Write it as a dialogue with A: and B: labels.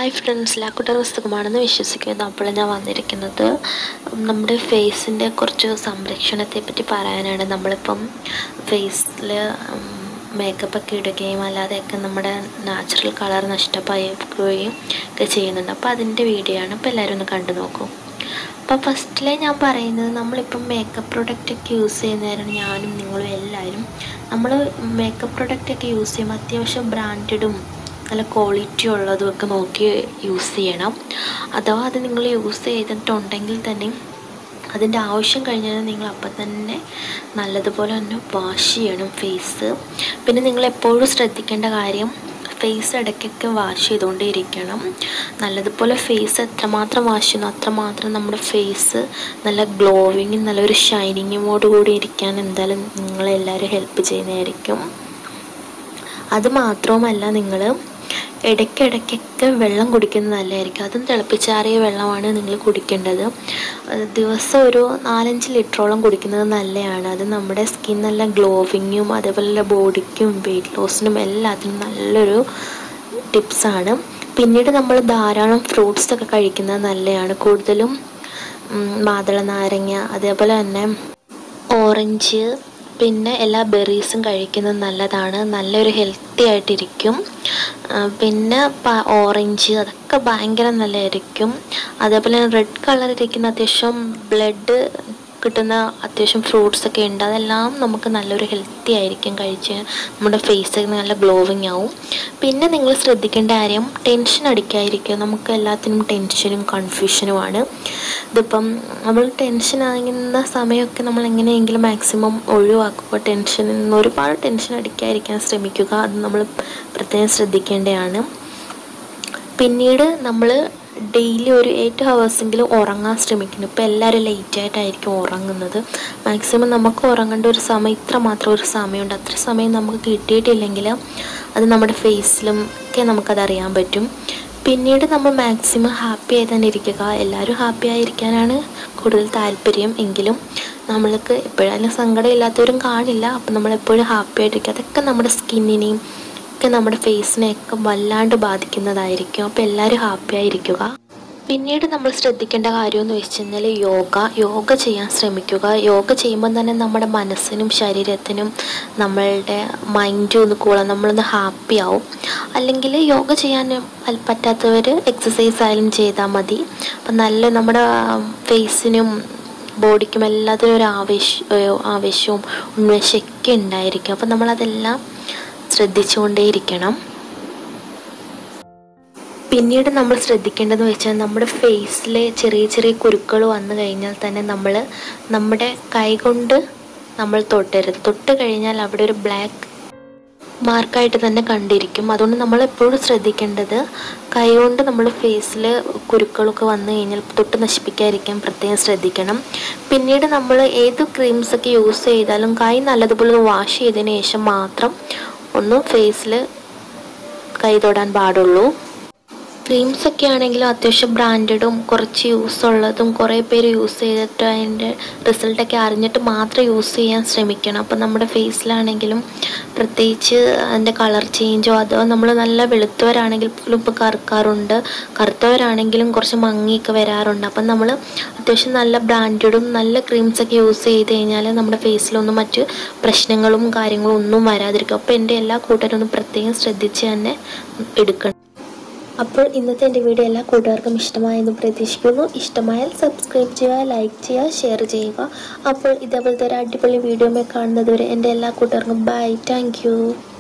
A: hi friends ലാക്കുട്ടർ പുസ്തകമാണെന്ന് വിശ്വസിക്കുന്നു അപ്പോൾ ഞാൻ വന്നിരിക്കുന്നത് നമ്മുടെ ഫേസിൻ്റെ കുറച്ച് സംരക്ഷണത്തെ പറ്റി പറയാനാണ് നമ്മളിപ്പം ഫേസിൽ മേക്കപ്പ് ഒക്കെ ഇടുകയും അല്ലാതെയൊക്കെ നമ്മുടെ നാച്ചുറൽ കളർ നഷ്ടപ്പെടുകയും ഒക്കെ ചെയ്യുന്നുണ്ട് അപ്പോൾ അതിൻ്റെ വീഡിയോ ആണ് അപ്പോൾ എല്ലാവരും ഒന്ന് കണ്ടു നോക്കൂ അപ്പോൾ ഫസ്റ്റിലെ ഞാൻ പറയുന്നത് നമ്മളിപ്പം മേക്കപ്പ് പ്രൊഡക്റ്റ് ഒക്കെ യൂസ് ചെയ്യുന്നവരാണ് ഞാനും നിങ്ങളും എല്ലാവരും നമ്മൾ മേക്കപ്പ് പ്രൊഡക്റ്റ് ഒക്കെ യൂസ് ചെയ്യുമ്പോൾ അത്യാവശ്യം ബ്രാൻഡഡും നല്ല ക്വാളിറ്റി ഉള്ളതും ഒക്കെ നോക്കി യൂസ് ചെയ്യണം അഥവാ അത് നിങ്ങൾ യൂസ് ചെയ്തിട്ടുണ്ടെങ്കിൽ തന്നെ അതിൻ്റെ ആവശ്യം കഴിഞ്ഞാൽ നിങ്ങൾ അപ്പം തന്നെ നല്ലതുപോലെ തന്നെ വാഷ് ചെയ്യണം ഫേസ് പിന്നെ നിങ്ങൾ എപ്പോഴും ശ്രദ്ധിക്കേണ്ട കാര്യം ഫേസ് ഇടയ്ക്കൊക്കെ വാഷ് ചെയ്തുകൊണ്ടേ ഇരിക്കണം നല്ലതുപോലെ ഫേസ് എത്രമാത്രം വാഷ് ചെയ്യുന്നു അത്രമാത്രം നമ്മുടെ ഫേസ് നല്ല ഗ്ലോവിങ്ങും നല്ലൊരു ഷൈനിങ്ങോട് കൂടി ഇരിക്കാൻ എന്തായാലും നിങ്ങളെല്ലാവരും ഹെൽപ്പ് ചെയ്യുന്നതായിരിക്കും അത് മാത്രവുമല്ല നിങ്ങൾ ഇടയ്ക്കിടയ്ക്കൊക്കെ വെള്ളം കുടിക്കുന്നത് നല്ലതായിരിക്കും അതും തിളപ്പിച്ചാറിയ വെള്ളമാണ് നിങ്ങൾ കുടിക്കേണ്ടത് ദിവസം ഒരു നാലഞ്ച് ലിറ്ററോളം കുടിക്കുന്നത് നല്ലതാണ് അത് നമ്മുടെ സ്കിൻ നല്ല ഗ്ലോവിങ്ങും അതേപോലെ ബോഡിക്കും വെയിറ്റ് ലോസിനും എല്ലാത്തിനും നല്ലൊരു ടിപ്സാണ് പിന്നീട് നമ്മൾ ധാരാളം ഫ്രൂട്ട്സ് ഒക്കെ കഴിക്കുന്നത് നല്ലതാണ് കൂടുതലും മാതള നാരങ്ങ അതേപോലെ തന്നെ ഓറഞ്ച് പിന്നെ എല്ലാ ബെറീസും കഴിക്കുന്നത് നല്ലതാണ് നല്ലൊരു ഹെൽത്തി ആയിട്ടിരിക്കും പിന്നെ ഓറഞ്ച് അതൊക്കെ ഭയങ്കര നല്ലതായിരിക്കും അതേപോലെ റെഡ് കളർ ഇരിക്കുന്ന അത്യാവശ്യം ബ്ലഡ് കിട്ടുന്ന അത്യാവശ്യം ഫ്രൂട്ട്സ് ഒക്കെ ഉണ്ട് അതെല്ലാം നമുക്ക് നല്ലൊരു ഹെൽത്തി ആയിരിക്കും കഴിച്ച് നമ്മുടെ ഫേസ് നല്ല ഗ്ലോവിങ് ആവും പിന്നെ നിങ്ങൾ ശ്രദ്ധിക്കേണ്ട കാര്യം ടെൻഷൻ അടിക്കാതിരിക്കുക നമുക്ക് എല്ലാത്തിനും ടെൻഷനും കൺഫ്യൂഷനുമാണ് ഇതിപ്പം നമ്മൾ ടെൻഷൻ ആകുന്ന സമയമൊക്കെ നമ്മൾ എങ്ങനെയെങ്കിലും മാക്സിമം ഒഴിവാക്കുക ടെൻഷൻ ഒരുപാട് ടെൻഷൻ അടിക്കാതിരിക്കാൻ ശ്രമിക്കുക അത് നമ്മൾ പ്രത്യേകം ശ്രദ്ധിക്കേണ്ടതാണ് പിന്നീട് നമ്മൾ ഡെയിലി ഒരു എയ്റ്റ് ഹവേഴ്സെങ്കിലും ഉറങ്ങാൻ ശ്രമിക്കുന്നു ഇപ്പോൾ എല്ലാവരും ലേറ്റായിട്ടായിരിക്കും ഉറങ്ങുന്നത് മാക്സിമം നമുക്ക് ഉറങ്ങേണ്ട ഒരു സമയം ഇത്ര മാത്രം ഒരു സമയമുണ്ട് അത്ര സമയം നമുക്ക് കിട്ടിയിട്ടില്ലെങ്കിൽ അത് നമ്മുടെ ഫേസിലും ഒക്കെ നമുക്കത് അറിയാൻ പറ്റും പിന്നീട് നമ്മൾ മാക്സിമം ഹാപ്പി ആയി തന്നെ ഇരിക്കുക എല്ലാവരും ഹാപ്പി ആയിരിക്കാനാണ് കൂടുതൽ താല്പര്യം എങ്കിലും നമ്മൾക്ക് എപ്പോഴായാലും സങ്കടം ഇല്ലാത്തവരും കാണില്ല അപ്പം നമ്മളെപ്പോഴും ഹാപ്പി ആയിട്ടിരിക്കുക അതൊക്കെ നമ്മുടെ സ്കിന്നിനെയും ഒക്കെ നമ്മുടെ ഫേസിനെയൊക്കെ വല്ലാണ്ട് ബാധിക്കുന്നതായിരിക്കും അപ്പോൾ എല്ലാവരും ഹാപ്പി ആയിരിക്കുക പിന്നീട് നമ്മൾ ശ്രദ്ധിക്കേണ്ട കാര്യം എന്ന് വെച്ച് കഴിഞ്ഞാൽ യോഗ യോഗ ചെയ്യാൻ ശ്രമിക്കുക യോഗ ചെയ്യുമ്പോൾ തന്നെ നമ്മുടെ മനസ്സിനും ശരീരത്തിനും നമ്മളുടെ മൈൻഡും ഒന്ന് കൂടാൻ നമ്മളൊന്ന് ഹാപ്പി ആവും അല്ലെങ്കിൽ യോഗ ചെയ്യാൻ പറ്റാത്തവർ എക്സസൈസ് ആയാലും ചെയ്താൽ മതി അപ്പം നല്ല നമ്മുടെ ഫേസിനും ബോഡിക്കും എല്ലാത്തിനും ഒരു ആവേശ ആവേശവും ഉന്മേഷമൊക്കെ ഉണ്ടായിരിക്കും അപ്പം നമ്മളതെല്ലാം ശ്രദ്ധിച്ചുകൊണ്ടേയിരിക്കണം പിന്നീട് നമ്മൾ ശ്രദ്ധിക്കേണ്ടതെന്ന് വെച്ചാൽ നമ്മുടെ ഫേസിലെ ചെറിയ ചെറിയ കുരുക്കൾ വന്നു കഴിഞ്ഞാൽ തന്നെ നമ്മൾ നമ്മുടെ കൈകൊണ്ട് നമ്മൾ തൊട്ടരുത് തൊട്ട് കഴിഞ്ഞാൽ അവിടെ ഒരു ബ്ലാക്ക് മാർക്കായിട്ട് തന്നെ കണ്ടിരിക്കും അതുകൊണ്ട് നമ്മൾ എപ്പോഴും ശ്രദ്ധിക്കേണ്ടത് കൈകൊണ്ട് നമ്മൾ ഫേസിൽ കുരുക്കളൊക്കെ വന്നു കഴിഞ്ഞാൽ തൊട്ട് നശിപ്പിക്കാതിരിക്കാൻ പ്രത്യേകം ശ്രദ്ധിക്കണം പിന്നീട് നമ്മൾ ഏത് ക്രീംസൊക്കെ യൂസ് ചെയ്താലും കൈ നല്ലതുപോലെ വാഷ് ചെയ്തതിന് ശേഷം മാത്രം ഒന്ന് ഫേസിൽ കൈ തൊടാൻ പാടുള്ളൂ ക്രീംസ് ഒക്കെ ആണെങ്കിലും അത്യാവശ്യം ബ്രാൻഡഡും കുറച്ച് യൂസ് ഉള്ളതും കുറേ പേര് യൂസ് ചെയ്തിട്ട് അതിൻ്റെ റിസൾട്ടൊക്കെ അറിഞ്ഞിട്ട് മാത്രം യൂസ് ചെയ്യാൻ ശ്രമിക്കണം അപ്പം നമ്മുടെ ഫേസിലാണെങ്കിലും പ്രത്യേകിച്ച് അതിൻ്റെ കളർ ചേഞ്ചോ അതോ നമ്മൾ നല്ല വെളുത്തവരാണെങ്കിൽ പോലും ഇപ്പോൾ കറുക്കാറുണ്ട് കറുത്തവരാണെങ്കിലും കുറച്ച് മങ്ങിയൊക്കെ വരാറുണ്ട് അപ്പം നമ്മൾ അത്യാവശ്യം നല്ല ബ്രാൻഡഡും നല്ല ക്രീംസൊക്കെ യൂസ് ചെയ്ത് കഴിഞ്ഞാൽ നമ്മുടെ ഫേസിലൊന്നും മറ്റ് പ്രശ്നങ്ങളും കാര്യങ്ങളും ഒന്നും വരാതിരിക്കും അപ്പോൾ എൻ്റെ എല്ലാ കൂട്ടരും ഒന്ന് പ്രത്യേകം ശ്രദ്ധിച്ച് തന്നെ എടുക്കണം അപ്പോൾ ഇന്നത്തെ എൻ്റെ വീഡിയോ എല്ലാ കൂട്ടുകാർക്കും ഇഷ്ടമായെന്ന് പ്രതീക്ഷിക്കുന്നു ഇഷ്ടമായാൽ സബ്സ്ക്രൈബ് ചെയ്യുക ലൈക്ക് ചെയ്യുക ഷെയർ ചെയ്യുക അപ്പോൾ ഇതേപോലത്തെ ഒരു അടിപൊളി വീഡിയോ കാണുന്നത് വരെ എൻ്റെ എല്ലാ കൂട്ടുകാർക്കും ബൈ താങ്ക്